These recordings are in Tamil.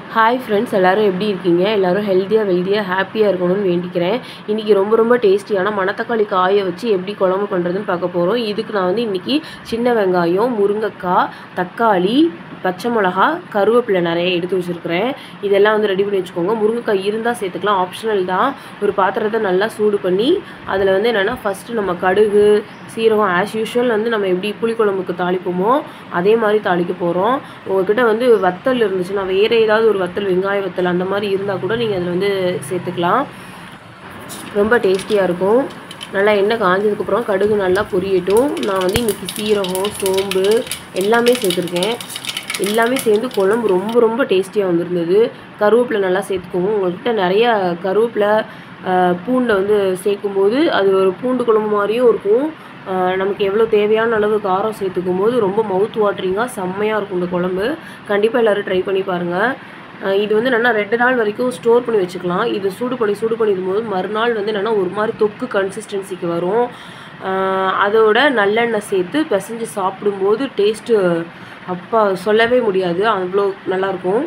ஹாய் ஃப்ரெண்ட்ஸ் எல்லோரும் எப்படி இருக்கீங்க எல்லோரும் ஹெல்த்தியாக வெல்தியாக ஹாப்பியாக இருக்கணும்னு வேண்டிக்கிறேன் இன்றைக்கி ரொம்ப ரொம்ப டேஸ்டியான மணத்தக்காளி காயை வச்சு எப்படி குழம்பு பண்ணுறதுன்னு பார்க்க போகிறோம் இதுக்கு நான் வந்து இன்றைக்கி சின்ன வெங்காயம் முருங்கைக்காய் தக்காளி பச்சை மிளகா கருவேப்பிலை நிறைய எடுத்து வச்சுருக்கிறேன் இதெல்லாம் வந்து ரெடி பண்ணி வச்சுக்கோங்க முருங்கைக்காய் இருந்தால் சேர்த்துக்கலாம் ஆப்ஷனல் தான் ஒரு பாத்திரத்தை நல்லா சூடு பண்ணி அதில் வந்து என்னென்னா ஃபஸ்ட்டு நம்ம கடுகு சீரகம் ஆஸ் யூஷுவல் வந்து நம்ம எப்படி புளிக்குழம்புக்கு தாளிப்போமோ அதே மாதிரி தாளிக்க போகிறோம் உங்ககிட்ட வந்து வத்தல் இருந்துச்சுன்னா வேறு ஏதாவது ஒரு வத்தல் வெங்காய வத்தல் அந்த மாதிரி இருந்தால் கூட நீங்கள் அதில் வந்து சேர்த்துக்கலாம் ரொம்ப டேஸ்டியாக இருக்கும் நல்லா எண்ணெய் காஞ்சதுக்கப்புறம் கடுகு நல்லா பொரியட்டும் நான் வந்து இன்றைக்கி சீரகம் சோம்பு எல்லாமே சேர்த்துருக்கேன் எல்லாமே சேர்ந்து குழம்பு ரொம்ப ரொம்ப டேஸ்டியாக வந்திருந்தது கருவேப்பிலை நல்லா சேர்த்துக்குவோம் உங்கள்கிட்ட நிறையா கருவேப்பிலை பூண்டை வந்து சேர்க்கும்போது அது ஒரு பூண்டு குழம்பு மாதிரியும் இருக்கும் நமக்கு எவ்வளோ தேவையான அளவு காரம் சேர்த்துக்கும் போது ரொம்ப மவுத் வாட்டரிங்காக செம்மையாக இருக்கும் இந்த குழம்பு கண்டிப்பாக எல்லோரும் ட்ரை பண்ணி பாருங்கள் இது வந்து என்னென்னா ரெண்டு நாள் வரைக்கும் ஸ்டோர் பண்ணி வச்சுக்கலாம் இது சூடு பண்ணி சூடு பண்ணிடும் போது மறுநாள் வந்து என்னென்னா ஒரு மாதிரி தொக்கு கன்சிஸ்டன்சிக்கு வரும் அதோட நல்லெண்ணெய் சேர்த்து பிசைஞ்சு சாப்பிடும்போது டேஸ்ட்டு அப்பா சொல்லவே முடியாது அவ்வளோ நல்லாயிருக்கும்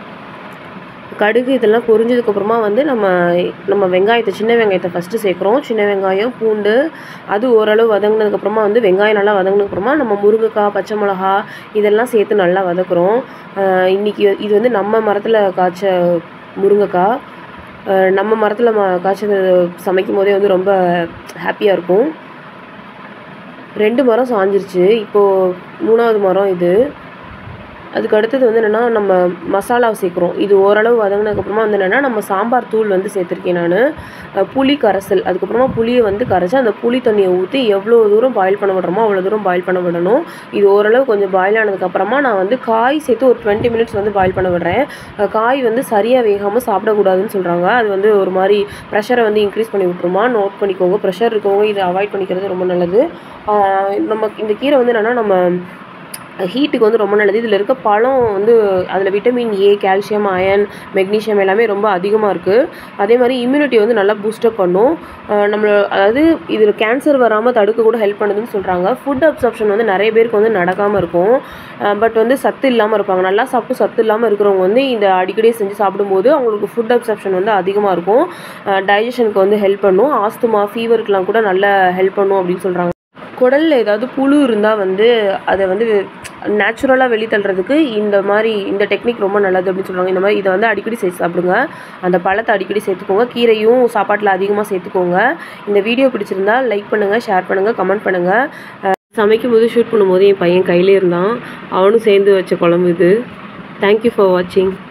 கடுகு இதெல்லாம் பொரிஞ்சதுக்கப்புறமா வந்து நம்ம நம்ம வெங்காயத்தை சின்ன வெங்காயத்தை ஃபஸ்ட்டு சேர்க்குறோம் சின்ன வெங்காயம் பூண்டு அது ஓரளவு வதங்கினதுக்கப்புறமா வந்து வெங்காயம் நல்லா வதங்கினதுக்கப்புறமா நம்ம முருங்கைக்காய் பச்சை மிளகா இதெல்லாம் சேர்த்து நல்லா வதக்குறோம் இன்றைக்கி இது வந்து நம்ம மரத்தில் காய்ச்ச முருங்கைக்காய் நம்ம மரத்தில் ம காய்ச்சது சமைக்கும் போதே வந்து ரொம்ப ஹாப்பியாக இருக்கும் ரெண்டு மரம் சாஞ்சிருச்சு இப்போது மூணாவது மரம் இது அதுக்கு அடுத்தது வந்து என்னென்னா நம்ம மசாலாவை சேர்க்குறோம் இது ஓரளவு வதங்கினதுக்கப்புறமா வந்து என்னென்னா நம்ம சாம்பார் தூள் வந்து சேர்த்துருக்கேன் நான் புளி கரைசல் அதுக்கப்புறமா புளியை வந்து கரைச்சி அந்த புளி தண்ணியை ஊற்றி எவ்வளோ தூரம் பாயில் பண்ண விடுறோமோ அவ்வளோ தூரம் பாயில் பண்ண விடணும் இது ஓரளவு கொஞ்சம் பாயில் ஆனதுக்கப்புறமா நான் வந்து காய் சேர்த்து ஒரு டுவெண்ட்டி மினிட்ஸ் வந்து பாயில் பண்ண விடுறேன் காய் வந்து சரியாக வேகாமல் சாப்பிடக்கூடாதுன்னு சொல்கிறாங்க அது வந்து ஒரு மாதிரி ப்ரெஷரை வந்து இன்க்ரீஸ் பண்ணி விட்ருமா நோட் பண்ணிக்கோங்க ப்ரெஷர் இருக்கவங்க இதை அவாய்ட் பண்ணிக்கிறது ரொம்ப நல்லது நம்ம இந்த கீரை வந்து என்னென்னா நம்ம ஹீட்டுக்கு வந்து ரொம்ப நல்லது இதில் இருக்க பழம் வந்து அதில் vitamin A calcium iron magnesium எல்லாமே ரொம்ப அதிகமாக இருக்குது அதே மாதிரி இம்யூனிட்டி வந்து நல்லா பூஸ்டப் பண்ணும் நம்ம அதாவது இதில் கேன்சர் வராமல் தடுக்க கூட ஹெல்ப் பண்ணுதுன்னு சொல்கிறாங்க ஃபுட் அப்சப்ஷன் வந்து நிறைய பேருக்கு வந்து நடக்காமல் இருக்கும் பட் வந்து சத்து இல்லாமல் இருப்பாங்க நல்லா சாப்பிட்டு சத்து இல்லாமல் இருக்கிறவங்க வந்து இந்த அடிக்கடி செஞ்சு சாப்பிடும்போது அவங்களுக்கு ஃபுட் அப்சப்ஷன் வந்து அதிகமாக இருக்கும் டைஜஷனுக்கு வந்து ஹெல்ப் பண்ணும் ஆஸ்துமா ஃபீவருக்குலாம் கூட நல்லா ஹெல்ப் பண்ணும் அப்படின்னு சொல்கிறாங்க குடலில் ஏதாவது புழு இருந்தால் வந்து அதை வந்து நேச்சுரலாக வெளித்தள்ளுறதுக்கு இந்த மாதிரி இந்த டெக்னிக் ரொம்ப நல்லது அப்படின்னு சொல்கிறாங்க இந்த மாதிரி இதை வந்து அடிக்கடி சேர்த்து சாப்பிடுங்க அந்த பழத்தை அடிக்கடி சேர்த்துக்கோங்க கீரையும் சாப்பாட்டில் அதிகமாக சேர்த்துக்கோங்க இந்த வீடியோ பிடிச்சிருந்தா லைக் பண்ணுங்கள் ஷேர் பண்ணுங்கள் கமெண்ட் பண்ணுங்கள் சமைக்கும் போது ஷூட் பண்ணும்போது என் பையன் கையிலே இருந்தான் அவனும் சேர்ந்து வச்ச குழம்பு இது தேங்க்யூ ஃபார் வாட்சிங்